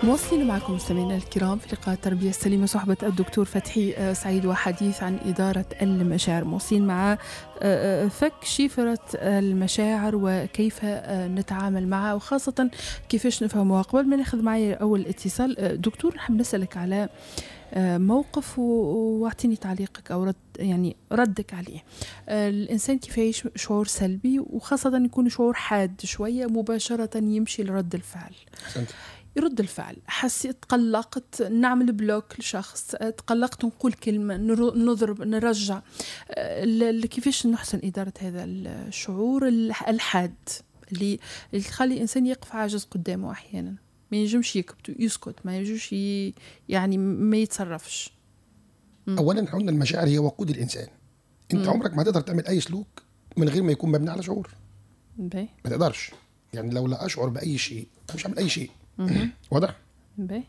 مواصلين معكم مستمعينا الكرام في لقاء التربية السليمة صحبة الدكتور فتحي آه، سعيد وحديث عن إدارة المشاعر مواصلين مع آه، آه، فك شفرة المشاعر وكيف نتعامل معها وخاصة كيفاش نفهمها قبل ما ناخذ معي أول اتصال دكتور نحب نسألك على موقف واعطيني تعليقك او رد يعني ردك عليه الانسان كيف يعيش شعور سلبي وخاصه يكون شعور حاد شويه مباشره يمشي لرد الفعل يرد الفعل حسيت تقلقت نعمل بلوك لشخص تقلقت نقول كلمة نضرب نرجع كيفاش نحسن إدارة هذا الشعور الحاد اللي اللي تخلي الإنسان يقف عاجز قدامه أحيانا ما ينجمش يكبت يسكت ما ينجمش يعني ما يتصرفش اولا احنا قلنا المشاعر هي وقود الانسان انت مم. عمرك ما تقدر تعمل اي سلوك من غير ما يكون مبني على شعور بي. ما تقدرش يعني لو لا اشعر باي شيء مش هعمل اي شيء واضح؟ بي.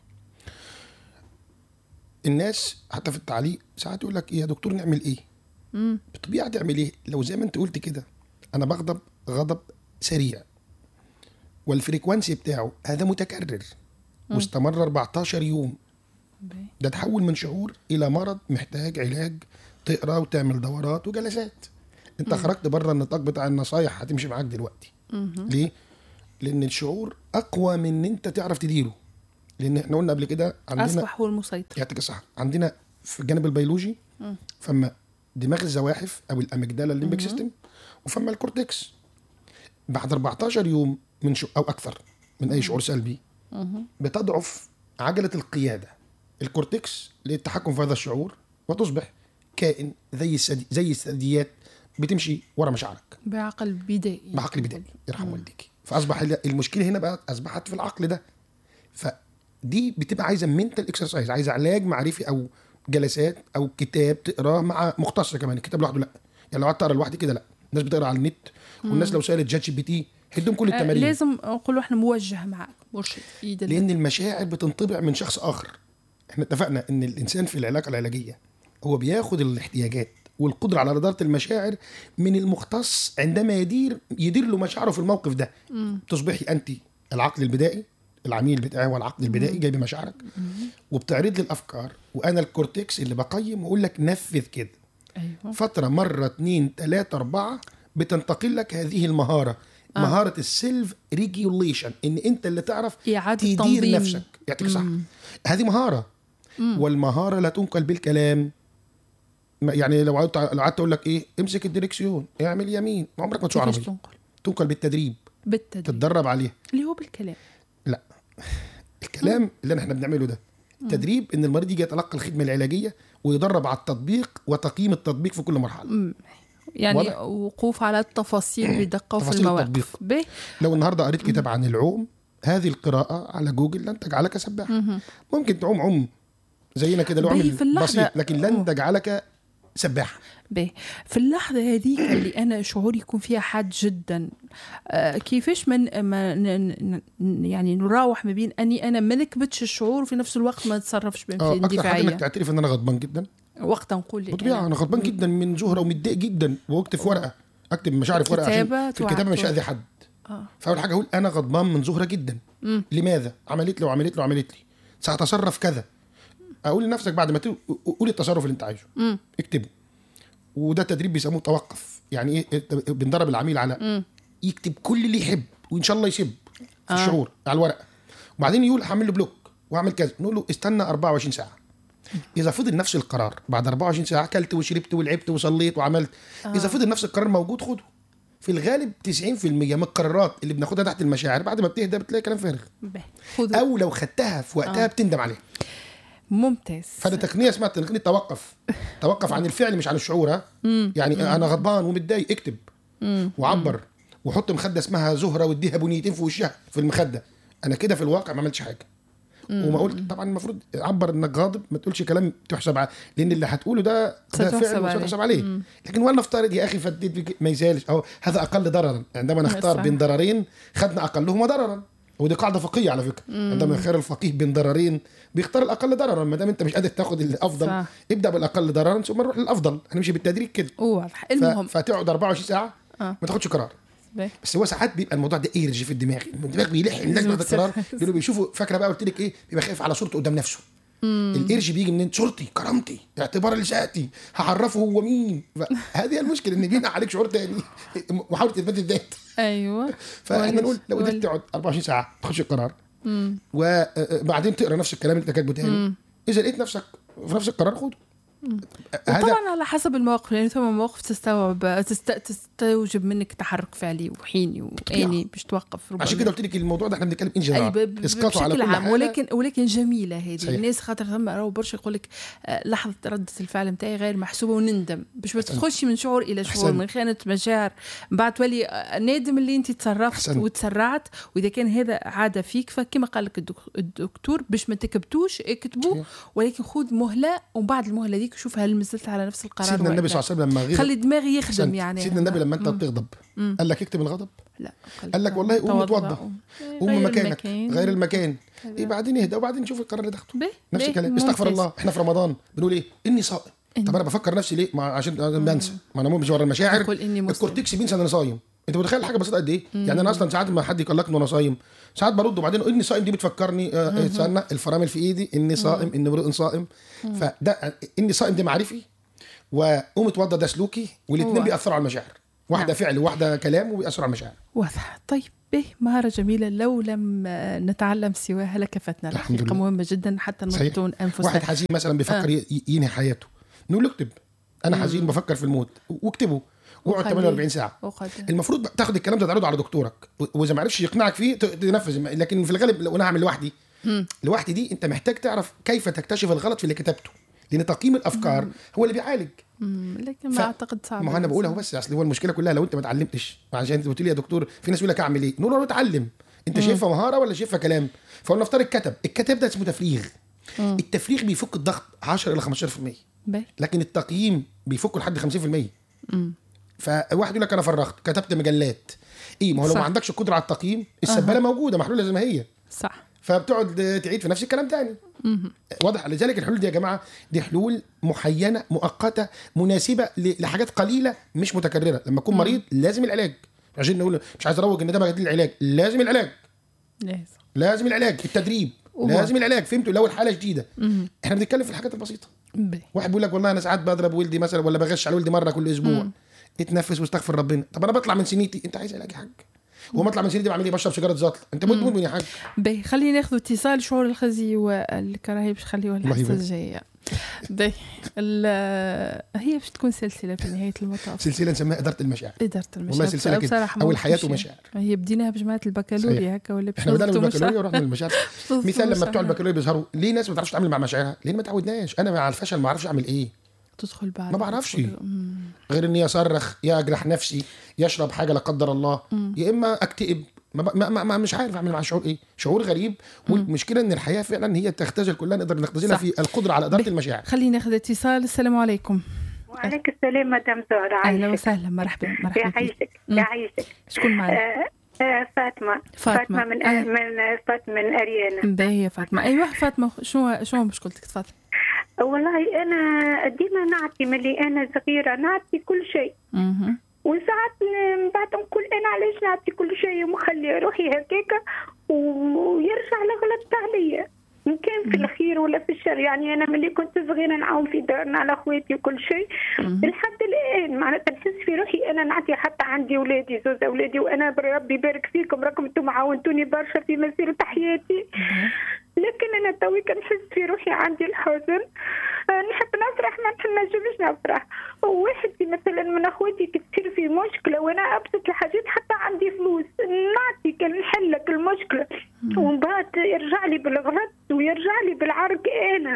الناس حتى في التعليق ساعات يقول لك ايه يا دكتور نعمل ايه؟ مم. بالطبيعه تعمل ايه؟ لو زي ما انت قلت كده انا بغضب غضب سريع والفريكوانسي بتاعه هذا متكرر مم. واستمر 14 يوم بي. ده تحول من شعور الى مرض محتاج علاج تقرا وتعمل دورات وجلسات انت مم. خرجت بره النطاق بتاع النصايح هتمشي معاك دلوقتي مم. ليه لان الشعور اقوى من ان انت تعرف تديره لان احنا قلنا قبل كده عندنا اصبح هو المسيطر يعطيك الصحه عندنا في الجانب البيولوجي فما دماغ الزواحف او الاميجدالا الليمبك سيستم وفما الكورتكس بعد 14 يوم من شو او اكثر من اي شعور سلبي بتضعف عجله القياده الكورتكس للتحكم في هذا الشعور وتصبح كائن زي السدي زي الثدييات بتمشي ورا مشاعرك بعقل بدائي بعقل بدائي يرحم والديك فاصبح المشكله هنا بقى اصبحت في العقل ده فدي بتبقى عايزه منتال اكسرسايز عايزه علاج معرفي او جلسات او كتاب تقراه مع مختص كمان الكتاب لوحده لا يعني لو قعدت تقرا لوحدي كده لا الناس بتقرا على النت والناس لو سالت جات جي بي تي هدهم كل التمارين آه لازم اقول احنا موجه معك مرشد لان المشاعر بتنطبع من شخص اخر احنا اتفقنا ان الانسان في العلاقه العلاجيه هو بياخد الاحتياجات والقدره على اداره المشاعر من المختص عندما يدير يدير له مشاعره في الموقف ده مم. تصبحي انت العقل البدائي العميل بتاعي هو العقل البدائي جايب مشاعرك وبتعرض لي الافكار وانا الكورتكس اللي بقيم واقول لك نفذ كده أيوة. فتره مره اثنين ثلاثه اربعه بتنتقل لك هذه المهاره آه. مهاره السيلف ريجوليشن ان انت اللي تعرف إعادة تدير تنظيم. نفسك يعطيك صح هذه مهاره مم. والمهاره لا تنقل بالكلام يعني لو قعدت لو قعدت اقول لك ايه امسك الدريكسيون اعمل يمين عمرك ما تشوف عربي تنقل تنقل بالتدريب بالتدريب تتدرب عليه اللي هو بالكلام لا الكلام اللي احنا بنعمله ده التدريب ان المريض يجي يتلقى الخدمه العلاجيه ويدرب على التطبيق وتقييم التطبيق في كل مرحله يعني واضح؟ وقوف على التفاصيل بدقه في المواقف به لو النهارده قريت كتاب عن العوم هذه القراءة على جوجل لن تجعلك سباحا ممكن تعوم عم زينا كده لو عمل بسيط لكن لن تجعلك سباحة به في اللحظة هذيك اللي أنا شعوري يكون فيها حاد جدا آه كيفاش من ما يعني نراوح ما بين أني أنا ما نكبتش الشعور وفي نفس الوقت ما نتصرفش باندفاعية أكثر حاجة إنك تعترف إن أنا غضبان جدا وقت نقول بطبيعة أنا غضبان جدا من زهرة ومتضايق جدا واكتب في ورقة أكتب مشاعري في ورقة عشان في الكتابة مش أذي حد آه. فأول حاجة أقول أنا غضبان من زهرة جدا مم. لماذا؟ عملت لي وعملت لي وعملت لي سأتصرف كذا اقول لنفسك بعد ما قول التصرف اللي انت عايزه مم. اكتبه وده تدريب بيسموه توقف يعني ايه بندرب العميل على مم. يكتب كل اللي يحب وان شاء الله يسب في آه. الشعور على الورقه وبعدين يقول هعمل له بلوك واعمل كذا نقول له استنى 24 ساعه اذا فضل نفس القرار بعد 24 ساعه اكلت وشربت ولعبت وصليت وعملت آه. اذا فضل نفس القرار موجود خده في الغالب 90% من القرارات اللي بناخدها تحت المشاعر بعد ما بتهدى بتلاقي كلام فارغ او لو خدتها في وقتها آه. بتندم عليها ممتاز فده تقنيه اسمها تقنيه توقف توقف عن الفعل مش عن الشعور ها يعني مم. انا غضبان ومتضايق اكتب مم. وعبر وحط مخده اسمها زهره واديها بنيتين في وشها في المخده انا كده في الواقع ما عملتش حاجه وما قلت طبعا المفروض عبر انك غاضب ما تقولش كلام تحسب عليه لان اللي هتقوله ده ده فعل تحسب عليه مم. لكن ولنفترض يا اخي فديت ما يزالش او هذا اقل ضررا عندما نختار بين ضررين خدنا اقلهما ضررا ودي قاعده فقهيه على فكره عندما يخير الفقيه بين ضررين بيختار الاقل ضررا ما دام انت مش قادر تاخد الافضل صح. ابدا بالاقل ضررا ثم نروح للافضل هنمشي بالتدريج كده واضح المهم فتقعد 24 ساعه آه. ما تاخدش قرار بس هو ساعات بيبقى الموضوع ده ايرج في الدماغ الدماغ بيلح الناس بعد القرار بيقولوا بيشوفوا فاكره بقى قلت لك ايه بيبقى خايف على صورته قدام نفسه القرش بيجي منين صورتي كرامتي اعتبار لشاتي هعرفه هو مين هذه المشكله ان بينقع عليك شعور تاني محاوله اثبات الذات ايوه فاحنا نقول لو قدرت تقعد 24 ساعه تخش القرار وبعدين تقرا نفس الكلام اللي انت كاتبه تاني اذا لقيت نفسك في نفس القرار خده طبعا على حسب المواقف لان ثم مواقف تستوعب تست... تستوجب منك تحرك فعلي وحيني واني باش توقف عشان كده قلت لك الموضوع ده احنا بنتكلم ان جنرال اسقاطه على كل عام حاجة. ولكن ولكن جميله هذه الناس خاطر ثم راهو برشا يقول لك لحظه رده الفعل نتاعي غير محسوبه وندم باش ما تخشي من شعور الى شعور أحسن. من خانه مشاعر بعد تولي نادم اللي انت تصرفت أحسن. وتسرعت واذا كان هذا عاده فيك فكما قال لك الدكتور باش ما تكبتوش اكتبوا ولكن خذ مهله ومن بعد المهله ديك شوف هل مازلت على نفس القرار سيدنا النبي صلى الله عليه وسلم لما غضب خلي دماغي يخدم يعني سيدنا النبي لما انت بتغضب قال لك اكتب الغضب لا قال لك والله قوم اتوضى قوم مكانك غير المكان إيه بعدين اهدى وبعدين شوف القرار اللي تاخده نفس الكلام استغفر الله احنا في رمضان بنقول ايه اني صائم طب انا بفكر نفسي ليه ما عشان بنسى ما انا مش ورا المشاعر الكورتكس بينسى انا صايم انت متخيل حاجه بسيطه قد ايه؟ يعني انا اصلا ساعات ما حد يقلقني وانا صايم ساعات برد وبعدين اني صائم دي بتفكرني آه استنى الفرامل في ايدي اني صائم اني امرؤ صائم فده اني صائم دي معرفي وقوم اتوضى ده سلوكي والاثنين بيأثروا على المشاعر واحده نعم. فعل وواحده كلام وبيأثروا على المشاعر واضح طيب به مهارة جميلة لو لم نتعلم سواها لكفتنا الحقيقة مهمة جدا حتى نضبطون أنفسنا واحد حزين مثلا بيفكر آه. ينهي حياته نقول اكتب أنا حزين بفكر في الموت واكتبه واقعد 48 ساعه وقدر. المفروض تاخد الكلام ده تعرضه على دكتورك واذا ما عرفش يقنعك فيه تنفذ لكن في الغالب لو انا هعمل لوحدي لوحدي دي انت محتاج تعرف كيف تكتشف الغلط في اللي كتبته لان تقييم الافكار مم. هو اللي بيعالج لكن ما ف... اعتقد صعب ما انا بقولها بس اصل هو المشكله كلها لو انت ما اتعلمتش عشان انت قلت لي يا دكتور في ناس يقول لك اعمل ايه؟ نقول له اتعلم انت شايفها مهاره ولا شايفها كلام؟ فقلنا نفترض كتب الكتاب ده اسمه تفريغ مم. التفريغ بيفك الضغط 10 الى 15% بي. لكن التقييم بيفكه لحد 50% امم فواحد يقول لك انا فرغت كتبت مجلات ايه ما هو لو ما عندكش القدره على التقييم السباله أه. موجوده محلوله زي ما هي صح فبتقعد تعيد في نفس الكلام تاني واضح لذلك الحلول دي يا جماعه دي حلول محينه مؤقته مناسبه لحاجات قليله مش متكرره لما اكون مريض لازم العلاج عشان نقول مش عايز اروج ان ده بديل العلاج لازم العلاج لازم لازم العلاج التدريب لازم العلاج فهمتوا لو الحاله جديده احنا بنتكلم في الحاجات البسيطه واحد بيقول لك والله انا ساعات بضرب ولدي مثلا ولا بغش على ولدي مره كل اسبوع اتنفس واستغفر ربنا طب انا بطلع من سنيتي انت عايز علاج يا حاج وما اطلع من سنيتي بعمل ايه بشرب سيجاره زطل انت مدمن يا حاج باهي خلينا ناخذ اتصال شعور الخزي والكراهيه باش نخليوها الحصه الجايه باهي هي باش تكون سلسله في نهايه المطاف سلسله نسميها اداره المشاعر اداره المشاعر والله سلسله كده اول حياه ومشاعر هي بديناها بجماعه البكالوريا هكا ولا احنا بدانا بالبكالوريا ورحنا للمشاعر مثال لما بتوع البكالوريا بيظهروا ليه ناس ما بتعرفش تتعامل مع مشاعرها ليه ما تعودناش انا مع الفشل ما اعرفش اعمل ايه تدخل بعد ما بعرفش غير اني اصرخ يا اجرح نفسي يشرب حاجه لا قدر الله مم. يا اما اكتئب ما, ما, ما مش عارف اعمل مع شعور ايه شعور غريب والمشكله ان الحياه فعلا هي تختزل كلها نقدر نختزلها في القدره على اداره المشاعر خلينا ناخذ اتصال السلام عليكم وعليك السلام مدام زهره اهلا وسهلا مرحبا مرحبا يعيشك يعيشك شكون معنا؟ آه آه فاطمة. فاطمة فاطمة من آه. من فاطمة من أريانا باهية فاطمة أيوة فاطمة شو شو مشكلتك تفضلي والله أنا ديما نعطي ملي أنا صغيرة نعطي كل شيء وساعات من بعد نقول انا علاش نعطي كل شيء ومخلي روحي هكاكا ويرجع الغلط عليا إن كان في الخير ولا في الشر يعني أنا ملي كنت صغيرة نعاون في دارنا على خواتي وكل شيء لحد الآن معناتها نحس في روحي أنا نعطي حتى عندي أولادي زوز أولادي وأنا ربي يبارك فيكم راكم أنتم عاونتوني برشا في مسيرة حياتي لكن أنا توي نحس في روحي عندي الحزن آه، نحب نفرح ما نجمش نفرح وواحد مثلا من اخواتي كتصير في مشكله وانا ابسط الحاجات حتى عندي فلوس نعطي كان نحل لك المشكله ومن بعد يرجع لي بالغلط ويرجع لي بالعرق انا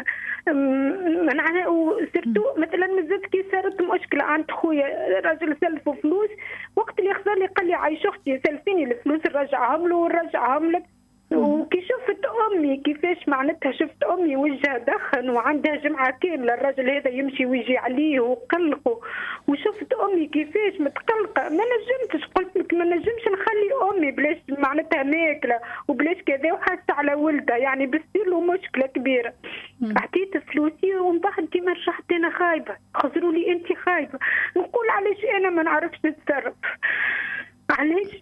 معناها وسيرتو مثلا مازلت كي صارت مشكله عند خويا راجل سلفه فلوس وقت اللي خسر لي قال لي عايش اختي سلفيني الفلوس نرجعهم له ونرجعهم لك وكي شفت امي كيفاش معناتها شفت امي وجهها دخن وعندها جمعه كامله الراجل هذا يمشي ويجي عليه وقلقه وشفت امي كيفاش متقلقه ما نجمتش قلت لك ما نجمش نخلي امي بلاش معناتها ماكله وبلاش كذا وحاسه على ولدها يعني بتصير له مشكله كبيره اعطيت فلوسي ومن بعد ديما رجعت انا خايبه خزروا لي انت خايبه نقول علاش انا ما نعرفش نتصرف علاش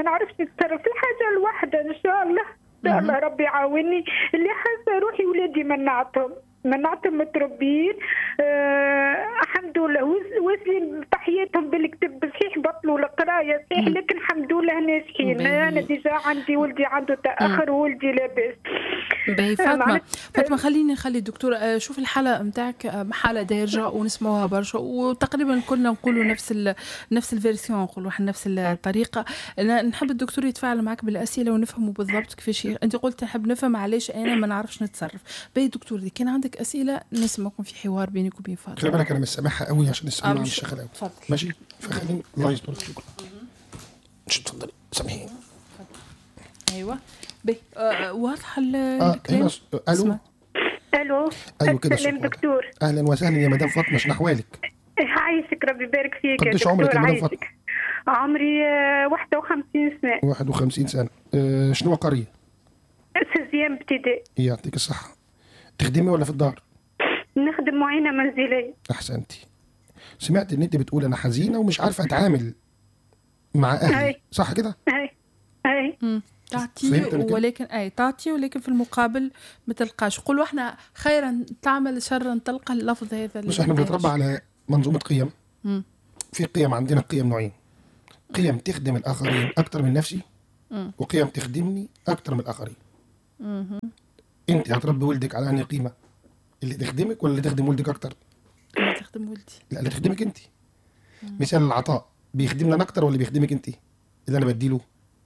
نعرفش نتصرف في الحاجه الواحده ان شاء الله ان شاء الله ربي يعاوني اللي حاسه روحي ولادي منعتهم منعتهم متربيين آه الحمد لله واصلين تحياتهم بالكتب صحيح بطلوا القرايه صحيح لكن الحمد لله ناجحين انا ديجا عندي ولدي عنده تاخر وولدي لاباس باهي فاطمه فاطمه خليني نخلي الدكتور آه، شوف الحاله نتاعك آه، حاله دارجه ونسمعوها برشا وتقريبا كلنا نقولوا نفس ال نفس الفيرسيون نقولوا نفس الطريقه أنا نحب الدكتور يتفاعل معك بالاسئله ونفهموا بالضبط كيفاش انت قلت نحب نفهم علاش انا ما نعرفش نتصرف باهي دكتور دي كان عندك اسئله نسمعكم في حوار بينك وبين فاطمه خلي بالك انا مش سامعها قوي عشان السؤال آه مش شغال قوي ماشي فخليني الله يستر فيكم مش تفضلي سامحيني ايوه بي آه واضحه الكلام آه الو الو ايوه كده سلام دكتور اهلا وسهلا يا مدام فاطمه شنو احوالك؟ عايشك ربي يبارك فيك قديش عمرك يا مدام فاطمه؟ عمري 51 سنه 51 سنه أه شنو قريه؟ سيزيام ابتدائي يعطيك الصحه تخدمي ولا في الدار؟ نخدم معينه منزليه احسنتي سمعت ان انت بتقول انا حزينه ومش عارفه اتعامل مع اهلي صح كده؟ اي اي تعطي ولكن اي تعطي ولكن في المقابل ما تلقاش قولوا احنا خيرا تعمل شرا تلقى اللفظ هذا بس احنا بنتربى على منظومه قيم مم. في قيم عندنا قيم نوعين قيم تخدم الاخرين اكثر من نفسي مم. وقيم تخدمني اكثر من الاخرين مم. انت هتربي ولدك على انهي قيمه اللي تخدمك ولا اللي تخدم ولدك اكثر اللي تخدم ولدي لا اللي تخدمك انت مثال العطاء بيخدمنا اكتر ولا بيخدمك انت اللي انا بديله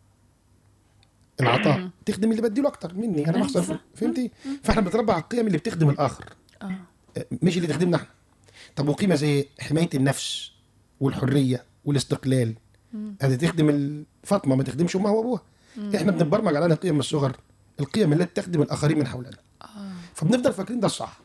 العطاء تخدم اللي بديله اكتر مني انا بخسر فهمتي فاحنا بنتربى على القيم اللي بتخدم الاخر آه. مش اللي تخدمنا احنا طب وقيمه زي حمايه النفس والحريه والاستقلال هذه تخدم فاطمه ما تخدمش امها وابوها احنا بنتبرمج على قيم من الصغر القيم التي تخدم الاخرين من حولنا آه. فبنفضل فاكرين ده الصح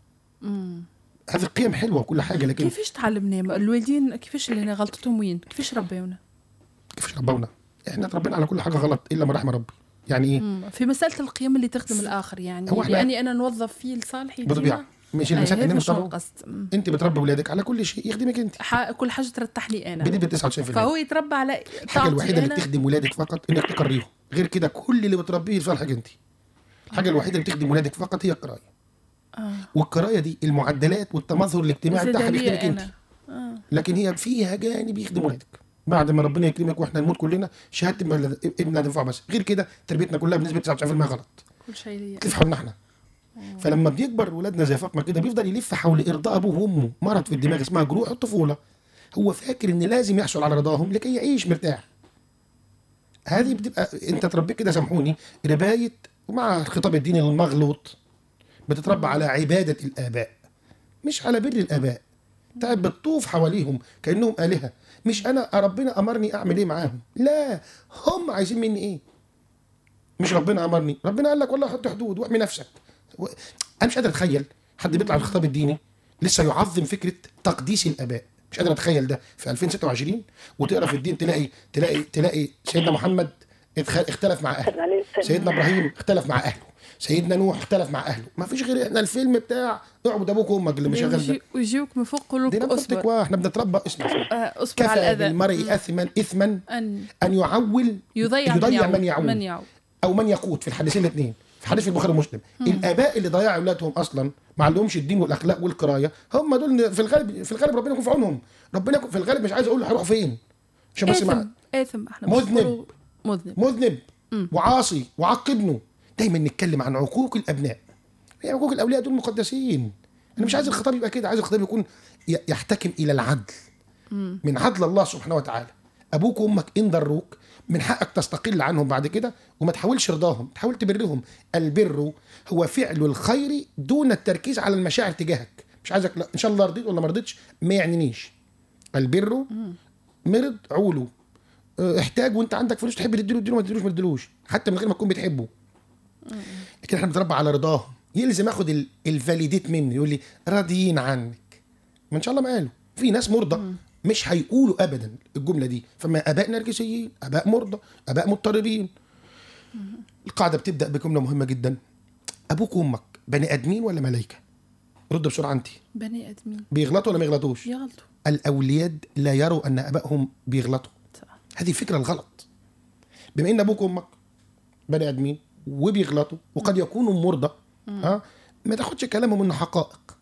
هذه القيم حلوه وكل حاجه لكن كيفاش تعلمنا الوالدين كيفاش اللي غلطتهم وين كيفاش ربيونا كيفاش ربونا احنا تربينا على كل حاجه غلط الا ما رحم ربي يعني ايه في مساله القيم اللي تخدم الاخر يعني هو يعني انا نوظف فيه لصالحي بطبيعه مش المساله ان انت بتربي اولادك على كل شيء يخدمك انت كل حاجه ترتاح لي انا بنسبه 99% فهو يتربى على الحاجه الوحيده اللي بتخدم ولادك فقط انك تقريهم غير كده كل اللي بتربيه لصالحك انت الحاجه الوحيده اللي بتخدم ولادك فقط هي القرايه آه. والقرايه دي المعدلات والتمظهر الاجتماعي بتاعها بيخدمك انت آه. لكن هي فيها جانب يخدم ولادك بعد ما ربنا يكرمك واحنا نموت كلنا شهاده ابننا تنفع بس غير كده تربيتنا كلها بنسبه 99% غلط كل شيء تلف حولنا احنا فلما بيكبر ولادنا زي فاطمه كده بيفضل يلف حول ارضاء ابوه وامه مرض في الدماغ اسمها جروح الطفوله هو فاكر ان لازم يحصل على رضاهم لكي يعيش مرتاح هذه بتبقى انت تربيك كده سامحوني ربايه ومع الخطاب الديني المغلوط بتتربى على عبادة الآباء مش على بر الآباء تعب بتطوف حواليهم كأنهم آلهة مش أنا ربنا أمرني أعمل إيه معاهم لا هم عايزين مني إيه مش ربنا أمرني ربنا قال لك والله حط حدود واحمي نفسك أنا مش قادر أتخيل حد بيطلع الخطاب الديني لسه يعظم فكرة تقديس الآباء مش قادر أتخيل ده في 2026 وتقرا في الدين تلاقي تلاقي تلاقي سيدنا محمد اختلف مع أهله سيدنا إبراهيم اختلف مع أهله سيدنا نوح اختلف مع اهله ما فيش غير احنا الفيلم بتاع اعبد ابوك وامك اللي مشغل ده ويجيوك من فوق قلوب اصبر احنا بنتربى اسمع اسمع اصبر على الاذى المرء اثما اثما ان ان يعول يضيع, يضيع من يعول, من يعول او من يقود في الحديثين الاثنين في حديث البخاري ومسلم الاباء اللي ضيعوا اولادهم اصلا ما عندهمش الدين والاخلاق والقرايه هم دول في الغالب في الغالب ربنا يكون في عونهم ربنا يكون في الغالب مش عايز اقول هيروحوا فين عشان بس اثم اثم احنا مذنب مذنب مذنب وعاصي وعق ابنه دايما نتكلم عن عقوق الابناء يعني عقوق الاولياء دول مقدسين انا مش عايز الخطاب يبقى كده عايز الخطاب يكون يحتكم الى العدل من عدل الله سبحانه وتعالى ابوك وامك ان ضروك من حقك تستقل عنهم بعد كده وما تحاولش رضاهم تحاول تبرهم البر هو فعل الخير دون التركيز على المشاعر تجاهك مش عايزك لا ان شاء الله رضيت ولا ما رضيتش ما يعنينيش البر مرض عوله اه، احتاج وانت عندك فلوس تحب تديله تديله ما تديلوش ما تديلوش حتى من غير ما تكون بتحبه لكن احنا بنتربى على رضاه يلزم اخد الفاليديت منه يقول لي راضيين عنك ما ان شاء الله ما قالوا في ناس مرضى مش هيقولوا ابدا الجمله دي فما اباء نرجسيين اباء مرضى اباء مضطربين القاعده بتبدا بجمله مهمه جدا ابوك وامك بني ادمين ولا ملائكه رد بسرعه انت بني ادمين بيغلطوا ولا ما يغلطوش يغلطوا الاولياد لا يروا ان ابائهم بيغلطوا صح. هذه الفكره الغلط بما ان ابوك وامك بني ادمين وبيغلطوا وقد يكونوا مرضى ها ما تاخدش كلامهم انه حقائق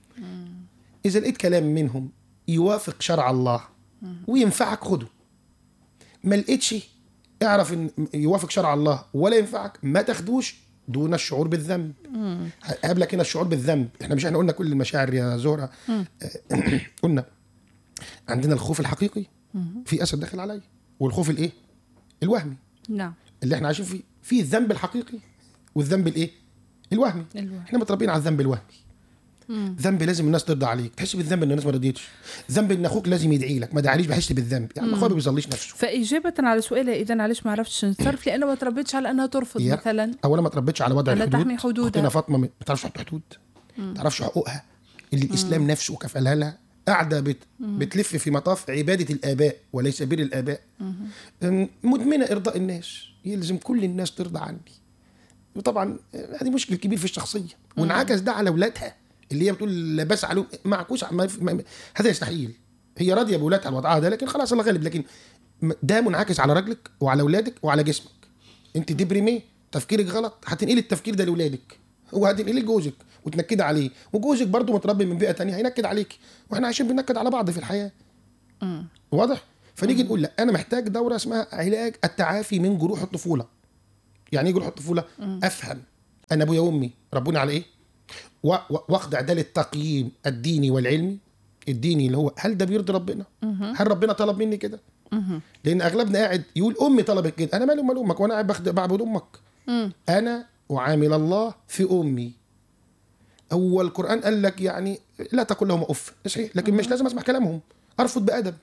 اذا لقيت كلام منهم يوافق شرع الله وينفعك خده ما لقيتش اعرف ان يوافق شرع الله ولا ينفعك ما تاخدوش دون الشعور بالذنب قبلك هنا الشعور بالذنب احنا مش احنا قلنا كل المشاعر يا زهره قلنا عندنا الخوف الحقيقي في اسد داخل عليا والخوف الايه الوهمي نعم اللي احنا عايشين فيه في الذنب الحقيقي والذنب الايه الوهمي الوهمي. احنا متربيين على الذنب الوهمي ذنب لازم الناس ترضى عليك تحس بالذنب ان الناس ما رضيتش ذنب ان اخوك لازم يدعي لك ما دعاليش بحس بالذنب يعني اخويا ما بيصليش نفسه فاجابه على سؤالها اذا علاش ما عرفتش نتصرف لانه ما تربيتش على انها ترفض يا. مثلا اولا ما تربيتش على وضع ألا الحدود تحمي حدودها. اختنا فاطمه ما تعرفش تحط حدود ما تعرفش حقوقها اللي الاسلام نفسه كفلها لها قاعده بت... بتلف في مطاف عباده الاباء وليس بر الاباء أم، مدمنه ارضاء الناس يلزم كل الناس ترضى عني وطبعا آه، هذه مشكل كبير في الشخصيه وانعكس ده على اولادها اللي هي بتقول لا بس عليهم معكوس ما ما هذا يستحيل هي راضيه باولادها على وضعها ده لكن خلاص الله غالب لكن م- ده منعكس على رجلك وعلى اولادك وعلى جسمك انت ديبريمي تفكيرك غلط هتنقلي التفكير ده لاولادك وهتنقلي لجوزك وتنكدي عليه وجوزك برضه متربي من بيئه تانية هينكد عليك واحنا عايشين بننكد على بعض في الحياه واضح فنيجي نقول لا انا محتاج دوره اسمها علاج التعافي من جروح الطفوله يعني ايه جروح الطفوله افهم انا ابويا وامي ربوني على ايه و- و- واخضع ده للتقييم الديني والعلمي الديني اللي هو هل ده بيرضي ربنا هل ربنا طلب مني كده لان اغلبنا قاعد يقول امي طلبت كده انا مالي ومال امك وانا قاعد بخد- بعبد امك انا اعامل الله في امي هو القران قال لك يعني لا تقل لهم اف صحيح لكن مش لازم اسمع كلامهم ارفض بادب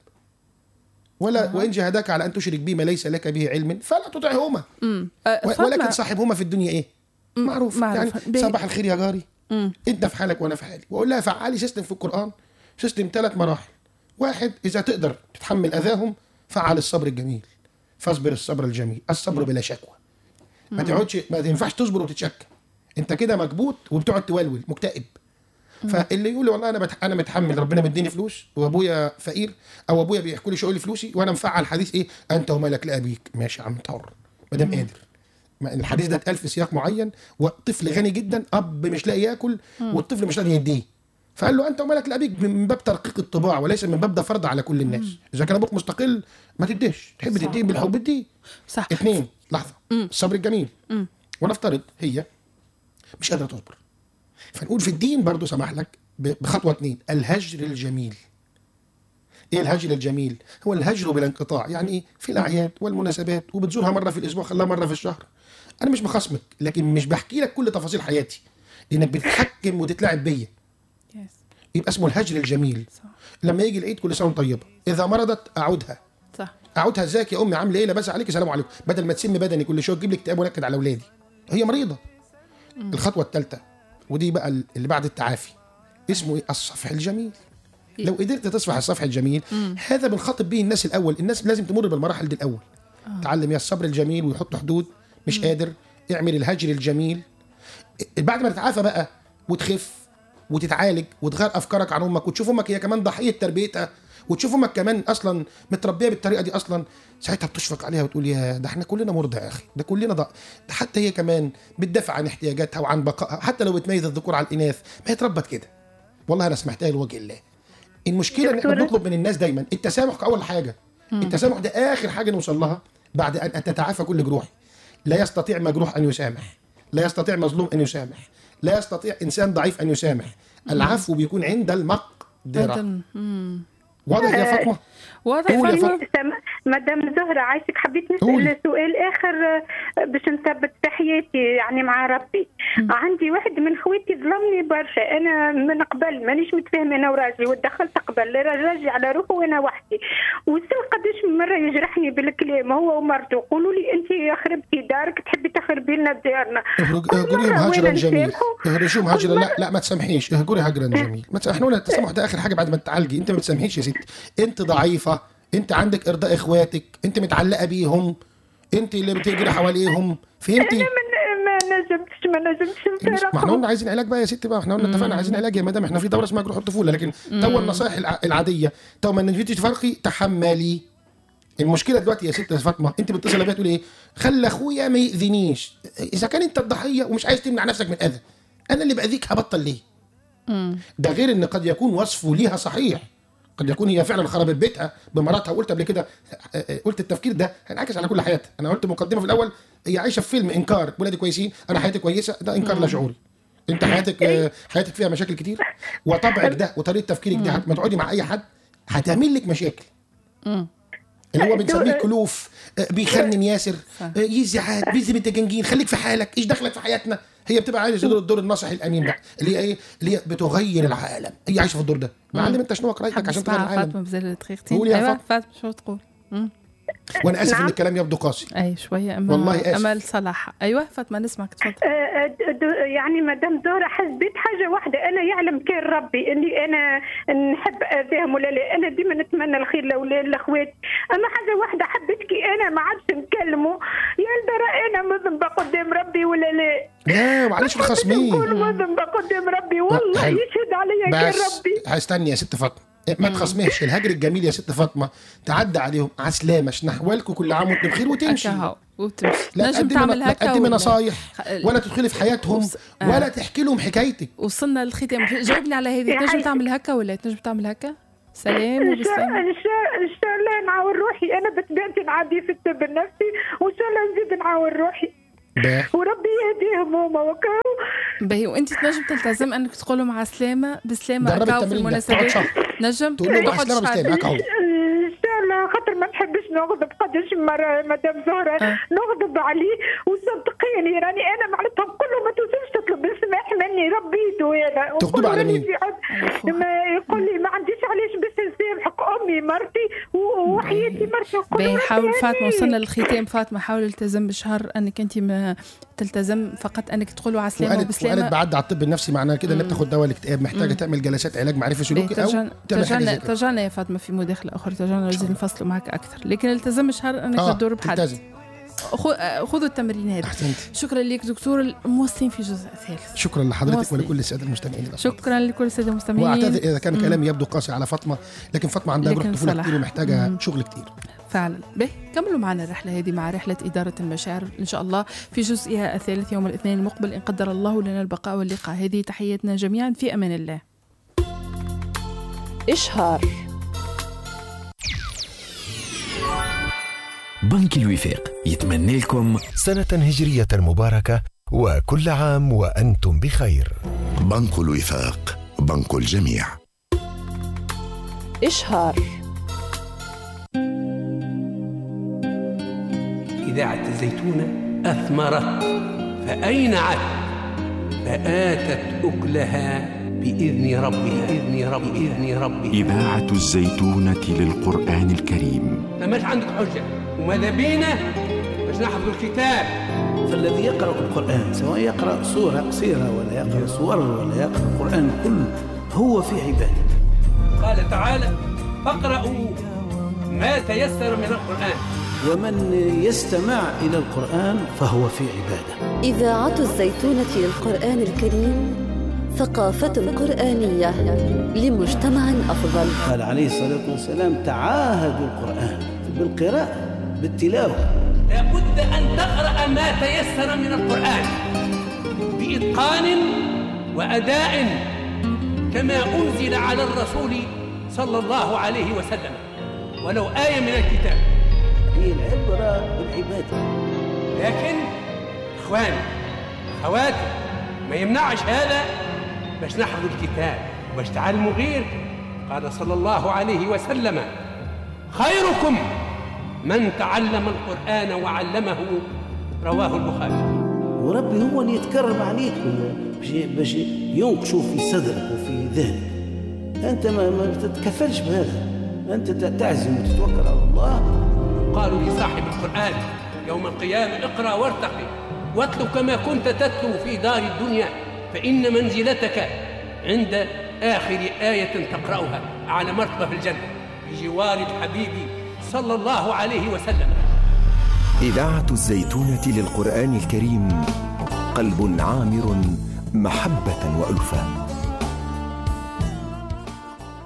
ولا وان جاهداك على ان تشرك بي ما ليس لك به علم فلا تطعهما امم أه، و- فاطمة، ولكن صاحبهما في الدنيا ايه معروف, معروف. يعني بي- صباح الخير يا جاري انت في حالك وانا في حالي واقول لها فعالي سيستم في القران سيستم ثلاث مراحل واحد اذا تقدر تتحمل اذاهم فعل الصبر الجميل فاصبر الصبر الجميل الصبر بلا شكوى ما تقعدش ما ينفعش تصبر وتتشكى انت كده مكبوت وبتقعد تولول مكتئب فاللي يقول لي والله انا بتح... انا متحمل ربنا مديني فلوس وابويا فقير او ابويا بيحكوا لي شغل لي فلوسي وانا مفعل حديث ايه انت ومالك لابيك ماشي يا عم انت حر ما دام قادر ما الحديث ده اتقال في سياق معين وطفل غني جدا اب مش لاقي ياكل والطفل مش لاقي يديه فقال له انت ومالك لابيك من باب ترقيق الطباع وليس من باب ده فرض على كل الناس اذا كان ابوك مستقل ما تديش تحب تديه بالحب اديه صح اثنين لحظه الصبر الجميل ونفترض هي مش قادره تصبر فنقول في الدين برضو سمح لك ب- بخطوه اثنين الهجر الجميل ايه الهجر الجميل هو الهجر بلا انقطاع يعني ايه في الاعياد والمناسبات وبتزورها مره في الاسبوع خلاها مره في الشهر انا مش مخاصمك لكن مش بحكي لك كل تفاصيل حياتي لانك بتتحكم وتتلاعب بيا يس يبقى اسمه الهجر الجميل صح لما يجي العيد كل سنه وأنت طيبه اذا مرضت اعودها صح اعودها ازيك يا امي عامله ايه لاباس عليك سلام عليكم بدل ما تسم بدني كل شويه تجيب لي اكتئاب ونكد على اولادي هي مريضه الخطوه الثالثه ودي بقى اللي بعد التعافي اسمه ايه الصفح الجميل لو قدرت تصفح الصفح الجميل هذا بنخاطب به الناس الاول الناس لازم تمر بالمراحل دي الاول تعلم يا الصبر الجميل ويحط حدود مش قادر اعمل الهجر الجميل بعد ما تتعافى بقى وتخف وتتعالج وتغير افكارك عن امك وتشوف امك هي كمان ضحيه تربيتها وتشوف امك كمان اصلا متربيه بالطريقه دي اصلا ساعتها بتشفق عليها وتقول يا ده احنا كلنا مرضى يا اخي ده كلنا ضع ده حتى هي كمان بتدافع عن احتياجاتها وعن بقائها حتى لو بتميز الذكور على الاناث ما هي اتربت كده والله انا سمحتها لوجه الله المشكله ان احنا دكتورة؟ بنطلب من الناس دايما التسامح اول حاجه التسامح ده اخر حاجه نوصل لها بعد ان تتعافى كل جروحي لا يستطيع مجروح ان يسامح لا يستطيع مظلوم ان يسامح لا يستطيع انسان ضعيف ان يسامح العفو بيكون عند المقدره هذا- مم. واضح يا فاطمه واضح قول يا فاطمة؟ فاطمة. سم- مدام زهرة عايشك حبيت قولي. نسأل سؤال آخر آه، باش نثبت في حياتي يعني مع ربي عندي واحد من خواتي ظلمني برشا أنا من قبل مانيش متفاهمة أنا وراجلي ودخلت قبل راجع على روحه وأنا وحدي وصل قداش مرة يجرحني بالكلام هو ومرته يقولوا لي أنت خربتي دارك تحبي تخربي لنا دارنا اهرج- كل اهجريهم مرة هجرا وأنا جميل نسامحه. اهرجوهم كل هجرا لا مرة- لا ما تسامحيش اهجري هجرا جميل ما تس- احنا قلنا التسامح ده اخر حاجه بعد ما تعالجي انت ما بتسامحيش يا ستي انت ضعيفه انت عندك ارضاء اخواتك انت متعلقه بيهم انت اللي بتجري حواليهم فهمتي أنا من ما نجمتش ما نجمتش ما احنا نفارقهم قلنا عايزين علاج بقى يا ستي بقى احنا قلنا اتفقنا عايزين علاج يا مدام احنا في دوره اسمها جروح الطفوله لكن تو النصائح الع- العاديه تو ما نجيتي تفرقي تحملي المشكله دلوقتي يا ست يا فاطمه انت بتتصل بيا تقولي ايه خلى اخويا ما ياذينيش اذا كان انت الضحيه ومش عايز تمنع نفسك من اذى انا اللي باذيك هبطل ليه ده غير ان قد يكون وصفه ليها صحيح قد يكون هي فعلا خربت بيتها بمراتها وقلت قبل كده قلت التفكير ده هينعكس على كل حياتها انا قلت مقدمه في الاول هي عايشه في فيلم انكار ولادي كويسين انا حياتي كويسه ده انكار لا شعوري انت حياتك حياتك فيها مشاكل كتير وطبعك ده وطريقه تفكيرك دي ما تقعدي مع اي حد هتعمل لك مشاكل اللي هو بنسميه كلوف بيخنن ياسر يزعل بيزي بنت جنجين خليك في حالك ايش دخلك في حياتنا هي بتبقى عايزه دور الدور الناصح الامين بقى اللي هي ايه اللي هي بتغير العالم هي عايشه في الدور ده معلم انت شنو قرايتك عشان تغير العالم فاطمه بزل دقيقتين قولي يا فاطمه شو تقول وانا اسف نعم. ان الكلام يبدو قاسي اي شويه أما والله اسف امل صلاح ايوه فاطمه نسمعك تفضل يعني مدام زهره حسبت حاجه واحده انا يعلم كان ربي اني انا نحب اذاهم ولا لا انا ديما نتمنى الخير للاخوات اما حاجه واحده حبيتكي انا ما عادش نكلمه يا ترى انا مذنبه قدام ربي ولا لا لا معلش الخصمين نكون مذنبه قدام ربي والله يشهد عليا كان ربي استني يا ست فاطمه ما تخصمهش الهجر الجميل يا ست فاطمه تعدى عليهم عسلامه نحوالكم كل عام وانتم بخير وتمشي وتمشي لا تقدمي لا تقدمي نصايح ولا تدخلي في حياتهم وص... آه. ولا تحكي لهم حكايتك وصلنا للختام جاوبني على هذه تنجم تعمل هكا ولا تنجم تعمل هكا سلام وبسلام ان شاء ان شاء الله نعاون روحي انا بطبيعتي نعدي في الطب النفسي وان شاء الله نزيد نعاون روحي وربي يهديهم هما وكاو باهي وانت تنجم تلتزم انك تقول مع سلامه بسلامه هكا في المناسبات نجم تقول له مع سلامه بسلامه هكا ان شاء الله خاطر ما نحبش نغضب قداش مره مدام زهره أه. نغضب عليه وصدقيني راني انا معناتها كله ما توصلش تطلب السماح مني ربيته هذا تغضب على مين؟ ما يقول لي ما عنديش علاش باش نسامحك امي مرتي وحياتي مرتي باهي حاول فاطمه وصلنا للختام فاطمه حاول التزم بشهر انك انت ما تلتزم فقط انك تقولوا على سلامه وبسلامه وقالت بعد على الطب النفسي معناها كده انك بتاخد دواء الاكتئاب محتاجه تعمل جلسات علاج معرفي سلوكي او ترجعنا ترجعنا يا فاطمه في مداخله اخرى ترجعنا لازم نفصلوا معك اكثر لكن التزم شهر انك آه تدور بحد تلتزم. خذوا التمرين هذا شكرا لك دكتور الموصين في الجزء الثالث شكرا لحضرتك ولكل الساده المستمعين شكرا لكل الساده المستمعين واعتذر اذا كان كلامي يبدو قاسي على فاطمه لكن فاطمه عندها روح طفوله كثير ومحتاجه شغل كثير فعلا به كملوا معنا الرحلة هذه مع رحلة إدارة المشاعر إن شاء الله في جزئها الثالث يوم الاثنين المقبل إن قدر الله لنا البقاء واللقاء هذه تحياتنا جميعا في أمان الله إشهار بنك الوفاق يتمنى لكم سنة هجرية مباركة وكل عام وأنتم بخير بنك الوفاق بنك الجميع إشهار إذاعة الزيتونة أثمرت فأين عد فآتت أكلها بإذن ربها بإذن رب بإذن ربها إذاعة الزيتونة للقرآن الكريم فماش عندك حجة وماذا بينا باش نحفظ الكتاب فالذي يقرأ القرآن سواء يقرأ سورة قصيرة ولا يقرأ سور ولا يقرأ القرآن كله هو في عبادة قال تعالى فاقرأوا ما تيسر من القرآن ومن يستمع إلى القرآن فهو في عبادة إذاعة الزيتونة للقرآن الكريم ثقافة قرآنية لمجتمع أفضل قال عليه الصلاة والسلام تعاهدوا القرآن بالقراءة بالتلاوة لابد أن تقرأ ما تيسر من القرآن بإتقان وأداء كما أنزل على الرسول صلى الله عليه وسلم ولو آية من الكتاب هي العبرة بالعبادة لكن إخواني أخواتي ما يمنعش هذا باش نحفظ الكتاب وباش تعلموا غير قال صلى الله عليه وسلم خيركم من تعلم القرآن وعلمه رواه البخاري وربي هو اللي يتكرم عليك باش ينقشوا في صدرك وفي ذهنك انت ما, ما تتكفلش بهذا انت تعزم وتتوكل على الله قالوا لصاحب القرآن يوم القيامة اقرأ وارتقي واتلو كما كنت تتلو في دار الدنيا فإن منزلتك عند آخر آية تقرأها على مرتبة في الجنة بجوار الحبيب صلى الله عليه وسلم إذاعة الزيتونة للقرآن الكريم قلب عامر محبة وألفة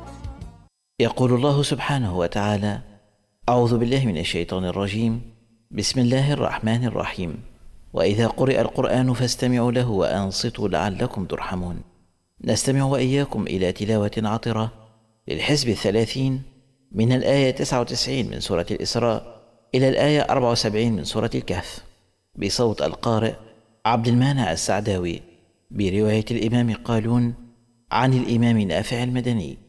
يقول الله سبحانه وتعالى أعوذ بالله من الشيطان الرجيم بسم الله الرحمن الرحيم وإذا قرئ القرآن فاستمعوا له وأنصتوا لعلكم ترحمون نستمع وإياكم إلى تلاوة عطرة للحزب الثلاثين من الآية 99 من سورة الإسراء إلى الآية 74 من سورة الكهف بصوت القارئ عبد المانع السعداوي برواية الإمام قالون عن الإمام نافع المدني